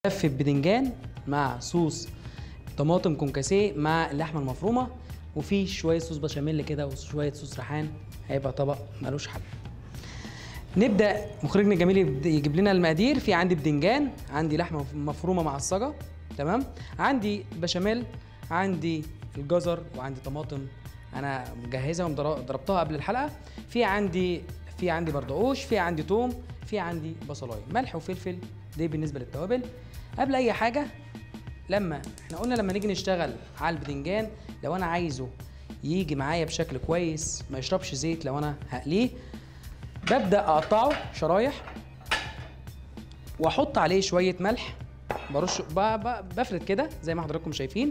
لفه بدنجان مع صوص طماطم كونكاسيه مع اللحمه المفرومه وفي شويه صوص بشاميل كده وشويه صوص ريحان هيبقى طبق ملوش حل نبدا مخرجنا الجميل يبد- يجيب لنا المقادير في عندي بدنجان عندي لحمه مفرومه معصجه تمام عندي بشاميل عندي الجزر وعندي طماطم انا مجهزها وضربتها قبل الحلقه في عندي في عندي بردقوش في عندي توم في عندي بصلايه ملح وفلفل دي بالنسبه للتوابل قبل اي حاجه لما احنا قلنا لما نيجي نشتغل على البدنجان لو انا عايزه يجي معايا بشكل كويس ما يشربش زيت لو انا هقليه ببدا اقطعه شرايح واحط عليه شويه ملح برش ب... ب... بفرد كده زي ما حضراتكم شايفين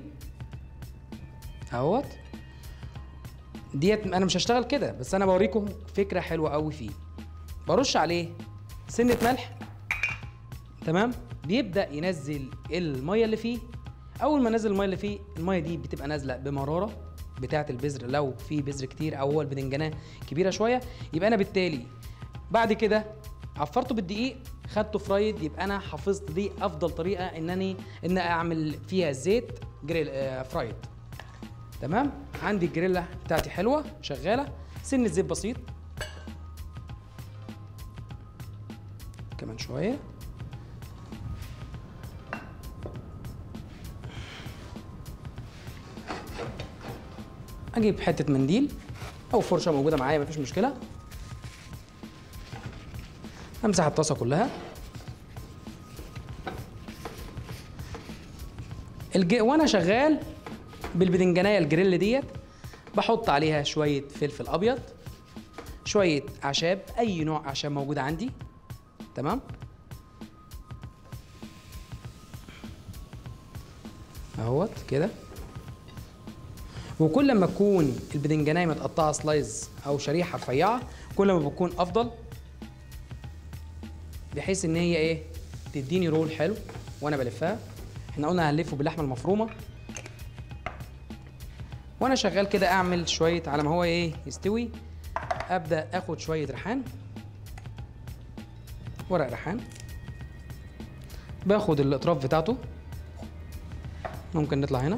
اهوت ديت انا مش هشتغل كده بس انا بوريكم فكره حلوه قوي فيه برش عليه سنه ملح تمام بيبدا ينزل الميه اللي فيه اول ما نزل الميه اللي فيه الميه دي بتبقى نازله بمراره بتاعه البذر لو في بذر كتير او هو البدنجانه كبيره شويه يبقى انا بالتالي بعد كده عفرته بالدقيق خدته فرايد يبقى انا حافظت دي افضل طريقه انني ان اعمل فيها الزيت جريل آه فرايد تمام عندي الجريلا بتاعتي حلوه شغاله سن الزيت بسيط كمان شويه اجيب حته منديل او فرشه موجوده معايا مفيش مشكله امسح الطاسه كلها الج... وانا شغال بالبدنجانيه الجريل ديت بحط عليها شويه فلفل ابيض شويه اعشاب اي نوع اعشاب موجود عندي تمام اهوت كده وكل ما تكون البدنجانيه متقطعه سلايز او شريحه رفيعه كل ما بتكون افضل بحيث ان هي ايه تديني رول حلو وانا بلفها احنا قلنا هنلفه باللحمه المفرومه وانا شغال كده اعمل شويه على ما هو ايه يستوي ابدا اخد شويه ريحان ورق ريحان باخد الاطراف بتاعته ممكن نطلع هنا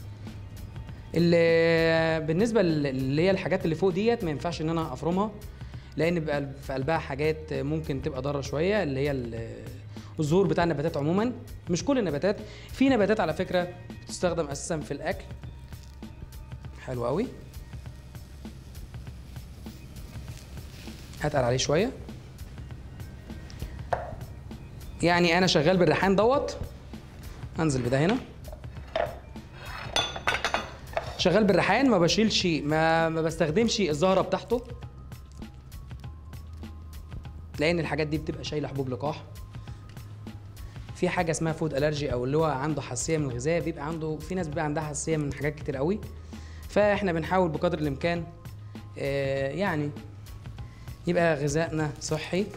اللي بالنسبه لل- اللي هي الحاجات اللي فوق ديت ما ينفعش ان انا افرمها لان بيبقى في قلبها حاجات ممكن تبقى ضاره شويه اللي هي ال- الزهور بتاع النباتات عموما مش كل النباتات في نباتات على فكره بتستخدم اساسا في الاكل حلو قوي هتقل عليه شويه يعني انا شغال بالريحان دوت انزل بده هنا شغال بالريحان ما بشيلش ما ما بستخدمش الزهره بتاعته لان الحاجات دي بتبقى شايله حبوب لقاح في حاجه اسمها فود الرجي او اللي هو عنده حساسيه من الغذاء بيبقى عنده في ناس بيبقى عندها حساسيه من حاجات كتير قوي فاحنا بنحاول بقدر الامكان آه، يعني يبقى غذائنا صحي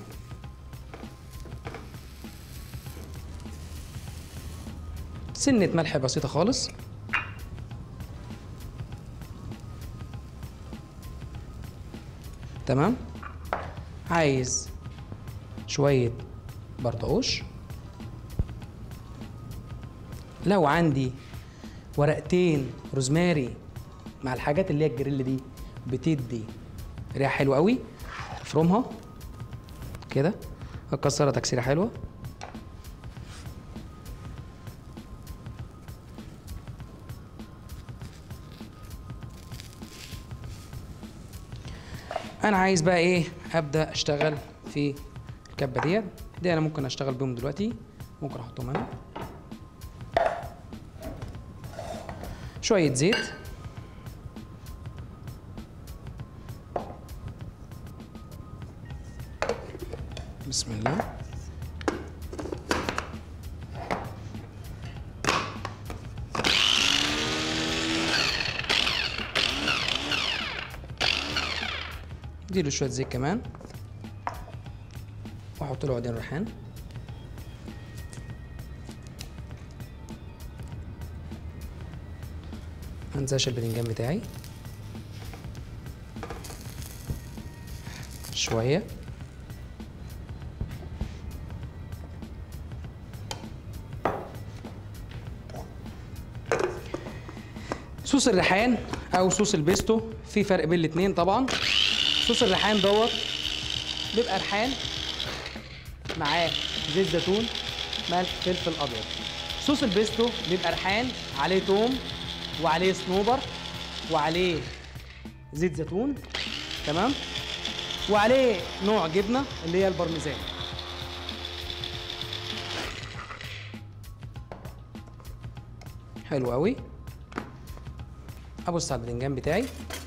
سنة ملح بسيطة خالص تمام عايز شوية برتقوش لو عندي ورقتين روزماري مع الحاجات اللي هي الجريل دي بتدي ريحة حلوة قوي افرمها كده اكسرها تكسيرة حلوة انا عايز بقى ايه ابدا اشتغل في الكبه ديت دي انا ممكن اشتغل بيهم دلوقتي ممكن احطهم هنا شويه زيت بسم الله اديله شويه زيت كمان واحط له عودين ريحان منساش الباذنجان بتاعي شويه صوص الريحان او صوص البيستو في فرق بين الاتنين طبعا صوص الريحان دوت بيبقى ريحان معاه زيت زيتون ملح فلفل ابيض صوص البيستو بيبقى ريحان عليه توم وعليه صنوبر وعليه زيت زيتون تمام وعليه نوع جبنه اللي هي البارميزان حلو قوي ابص على البتنجان بتاعي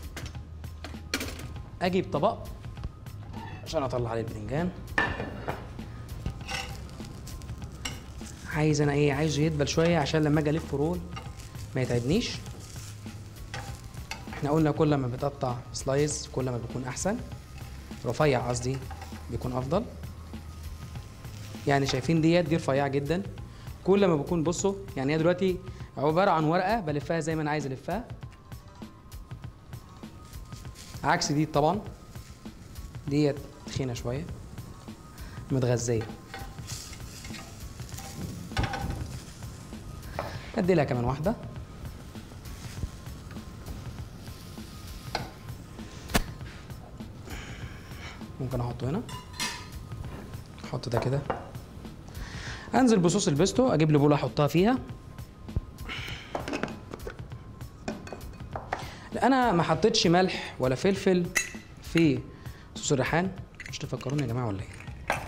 اجيب طبق عشان اطلع عليه البتنجان عايز انا ايه عايزه يدبل شويه عشان لما اجي الف رول ما يتعبنيش احنا قلنا كل ما بتقطع سلايز كل ما بيكون احسن رفيع قصدي بيكون افضل يعني شايفين ديت دي رفيعه جدا كل ما بكون بصوا يعني هي دلوقتي عباره عن ورقه بلفها زي ما انا عايز الفها عكس دي طبعا ديت تخينه شويه متغذيه ادي لها كمان واحده ممكن احطه هنا احط ده كده انزل بصوص البيستو اجيب لي بوله احطها فيها لا انا ما حطيتش ملح ولا فلفل في صوص الريحان مش تفكروني يا جماعه ولا ايه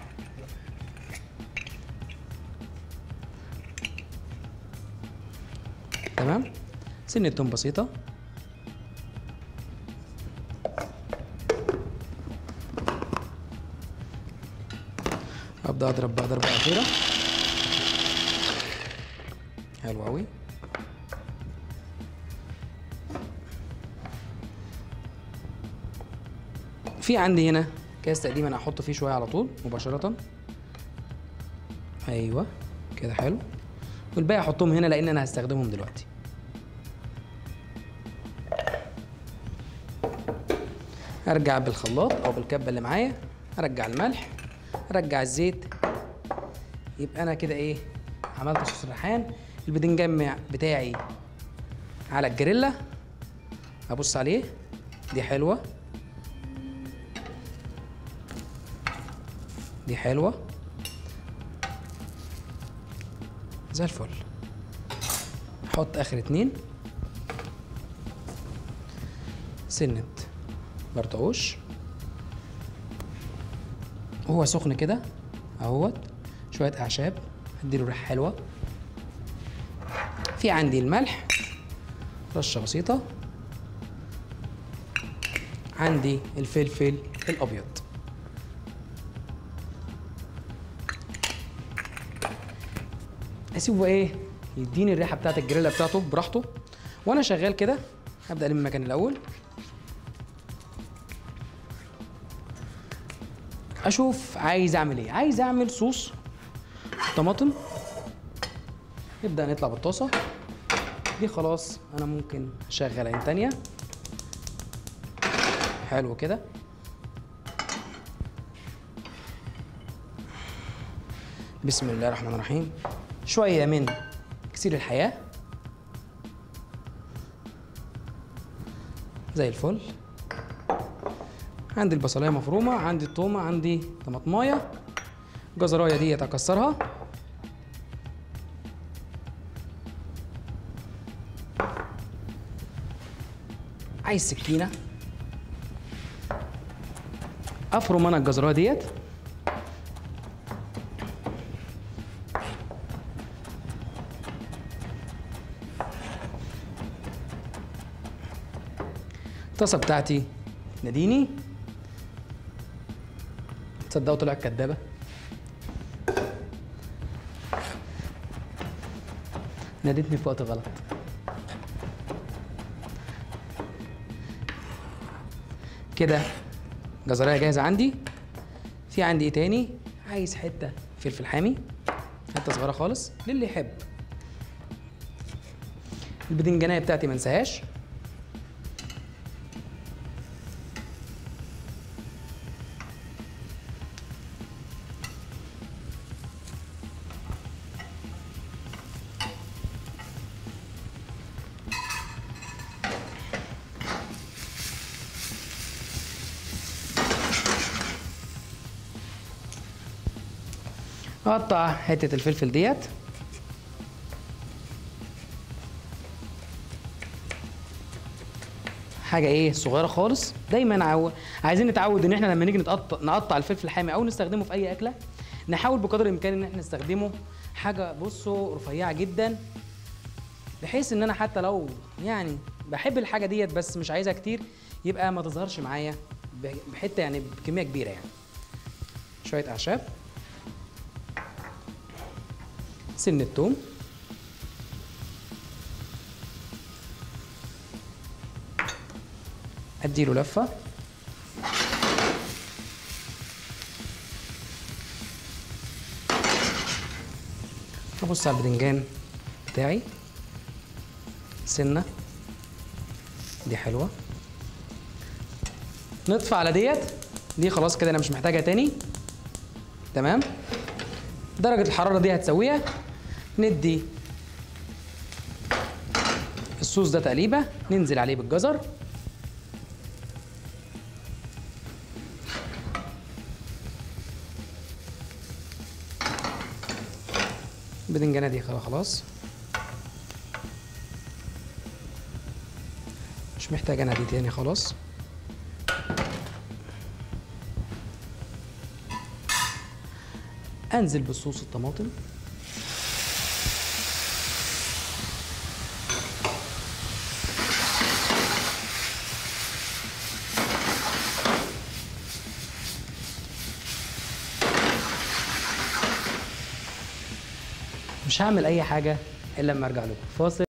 تمام سنة توم بسيطة ابدا اضرب بقى ضربة أخيرة حلو أوي في عندي هنا كاس تقريبا احط فيه شويه على طول مباشره ايوه كده حلو والباقي احطهم هنا لان انا هستخدمهم دلوقتي ارجع بالخلاط او بالكبه اللي معايا ارجع الملح ارجع الزيت يبقى انا كده ايه عملت صوص الريحان البدنجان بتاعي على الجريلا ابص عليه دي حلوه دي حلوه زي الفل احط اخر اتنين سنة برتقوش وهو سخن كده اهوت شوية اعشاب اديله ريحة حلوة في عندي الملح رشة بسيطة عندي الفلفل الابيض اسيبه ايه يديني الريحه بتاعت الجريلا بتاعته براحته وانا شغال كده هبدا الم المكان الاول اشوف عايز اعمل ايه عايز اعمل صوص طماطم نبدا نطلع بالطاسه دي خلاص انا ممكن اشغل عين تانية حلو كده بسم الله الرحمن الرحيم شوية من كسير الحياة زي الفل عندي البصلاية مفرومة عندي التومة عندي طماطماية جزراية ديت أكسرها عايز سكينة أفرم أنا الجزراية ديت الطاسه بتاعتي ناديني تصدقوا طلعت كدابه نادتني في وقت غلط كده جزرايه جاهزه عندي في عندي ايه تاني عايز حته فلفل حامي حته صغيره خالص للي يحب البدنجانيه بتاعتي ما انساهاش اقطع حته الفلفل ديت حاجه ايه صغيره خالص دايما عو... عايزين نتعود ان احنا لما نيجي نتقطع نقطع الفلفل الحامي او نستخدمه في اي اكله نحاول بقدر الامكان ان احنا نستخدمه حاجه بصوا رفيعه جدا بحيث ان انا حتى لو يعني بحب الحاجه ديت بس مش عايزها كتير يبقى ما تظهرش معايا ب- بحته يعني بكميه كبيره يعني شويه اعشاب سن التوم اديله لفه ابص على البدنجان بتاعي سنه دي حلوه نطفي على ديت دي خلاص كده انا مش محتاجها تاني تمام درجه الحراره دي هتسويها ندي الصوص ده تقليبه ننزل عليه بالجزر البدنجانه دي خلاص مش محتاج انا دي تاني خلاص انزل بصوص الطماطم مش هعمل اي حاجه الا لما ارجع لكم فاصل